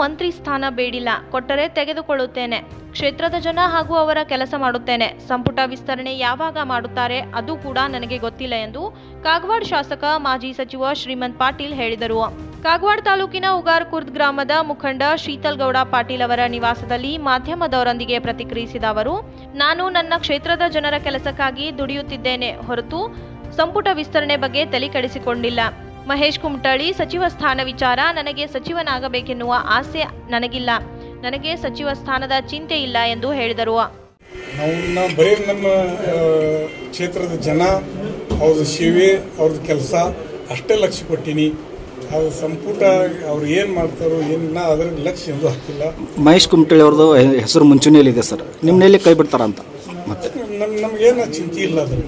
ಮಂತ್ರಿ ಸ್ಥಾನ ಬೇಡಿಲ್ಲ ಕೊಟ್ಟರೆ ತೆಗೆದುಕೊಳ್ಳುತ್ತೇನೆ ಕ್ಷೇತ್ರದ ಜನ ಹಾಗೂ ಅವರ ಕೆಲಸ ಮಾಡುತ್ತೇನೆ ಸಂಪುಟ ವಿಸ್ತರಣೆ ಯಾವಾಗ ಮಾಡುತ್ತಾರೆ ಅದು ಕೂಡ ನನಗೆ ಗೊತ್ತಿಲ್ಲ ಎಂದು ಕಾಗವಾಡ ಶಾಸಕ ಮಾಜಿ ಸಚಿವ ಶ್ರೀಮಂತ್ ಪಾಟೀಲ್ ಹೇಳಿದರು ಕಾಗವಾಡ ತಾಲೂಕಿನ ಉಗಾರ್ ಕುರ್ದ್ ಗ್ರಾಮದ ಮುಖಂಡ ಶೀತಲ್ ಗೌಡ ಪಾಟೀಲ್ ಅವರ ನಿವಾಸದಲ್ಲಿ ಮಾಧ್ಯಮದವರೊಂದಿಗೆ ಪ್ರತಿಕ್ರಿಯಿಸಿದ ಅವರು ನಾನು ನನ್ನ ಕ್ಷೇತ್ರದ ಜನರ ಕೆಲಸಕ್ಕಾಗಿ ದುಡಿಯುತ್ತಿದ್ದೇನೆ ಹೊರತು ಸಂಪುಟ ವಿಸ್ತರಣೆ ಬಗ್ಗೆ ತಲೆ ಕೆಡಿಸಿಕೊಂಡಿಲ್ಲ ಮಹೇಶ್ ಕುಮಟಳ್ಳಿ ಸಚಿವ ಸ್ಥಾನ ವಿಚಾರ ನನಗೆ ಸಚಿವನಾಗಬೇಕೆನ್ನುವ ಆಸೆ ನನಗಿಲ್ಲ ನನಗೆ ಸಚಿವ ಸ್ಥಾನದ ಚಿಂತೆ ಇಲ್ಲ ಎಂದು ಹೇಳಿದರು ನಾವು ನಾ ಬರೀ ನಮ್ಮ ಆ, ಕ್ಷೇತ್ರದ ಜನ ಅವ್ರದ್ದು ಸೇವೆ ಅವ್ರದ್ದು ಕೆಲಸ ಅಷ್ಟೇ ಲಕ್ಷ್ಯ ಕೊಟ್ಟೀನಿ ಅದು ಸಂಪುಟ ಅವ್ರು ಏನು ಮಾಡ್ತಾರೋ ಏನು ನಾ ಅದ್ರ ಲಕ್ಷ್ಯ ಎಂದು ಹಾಕಿಲ್ಲ ಮಹೇಶ್ ಕುಮಟಳ್ಳಿ ಅವ್ರದ್ದು ಹೆಸರು ಮುಂಚೂಣಿಯಲ್ಲಿದೆ ಸರ್ ನಿಮ್ಮನೆಯಲ್ಲಿ ಕೈ ಬಿಡ್ತಾರ ಅಂತ ಮತ್ತೆ ನಮ್ ನಮಗೇನು ಚಿಂತೆ ಇಲ್ಲ ಅದ್ರ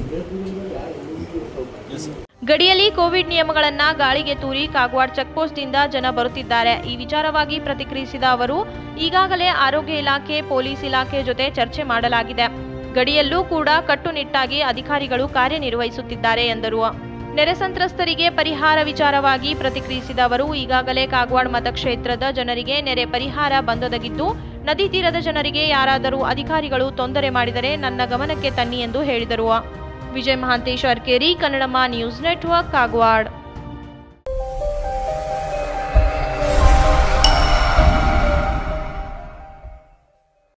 ಗಡಿಯಲ್ಲಿ ಕೋವಿಡ್ ನಿಯಮಗಳನ್ನ ಗಾಳಿಗೆ ತೂರಿ ಕಾಗವಾಡ ಚೆಕ್ಪೋಸ್ಟ್ನಿಂದ ಜನ ಬರುತ್ತಿದ್ದಾರೆ ಈ ವಿಚಾರವಾಗಿ ಪ್ರತಿಕ್ರಿಯಿಸಿದ ಅವರು ಈಗಾಗಲೇ ಆರೋಗ್ಯ ಇಲಾಖೆ ಪೊಲೀಸ್ ಇಲಾಖೆ ಜೊತೆ ಚರ್ಚೆ ಮಾಡಲಾಗಿದೆ ಗಡಿಯಲ್ಲೂ ಕೂಡ ಕಟ್ಟುನಿಟ್ಟಾಗಿ ಅಧಿಕಾರಿಗಳು ಕಾರ್ಯನಿರ್ವಹಿಸುತ್ತಿದ್ದಾರೆ ಎಂದರು ನೆರೆ ಸಂತ್ರಸ್ತರಿಗೆ ಪರಿಹಾರ ವಿಚಾರವಾಗಿ ಪ್ರತಿಕ್ರಿಯಿಸಿದ ಅವರು ಈಗಾಗಲೇ ಕಾಗವಾಡ ಮತಕ್ಷೇತ್ರದ ಜನರಿಗೆ ನೆರೆ ಪರಿಹಾರ ಬಂದೊದಗಿದ್ದು ನದಿ ತೀರದ ಜನರಿಗೆ ಯಾರಾದರೂ ಅಧಿಕಾರಿಗಳು ತೊಂದರೆ ಮಾಡಿದರೆ ನನ್ನ ಗಮನಕ್ಕೆ ತನ್ನಿ ಎಂದು ಹೇಳಿದರು ವಿಜಯ್ ಮಹಾಂತೇಶ್ ಅರ್ಕೇರಿ ಕನ್ನಡಮ ನ್ಯೂಸ್ ನೆಟ್ವರ್ಕ್ ಕಾಗವಾಡ್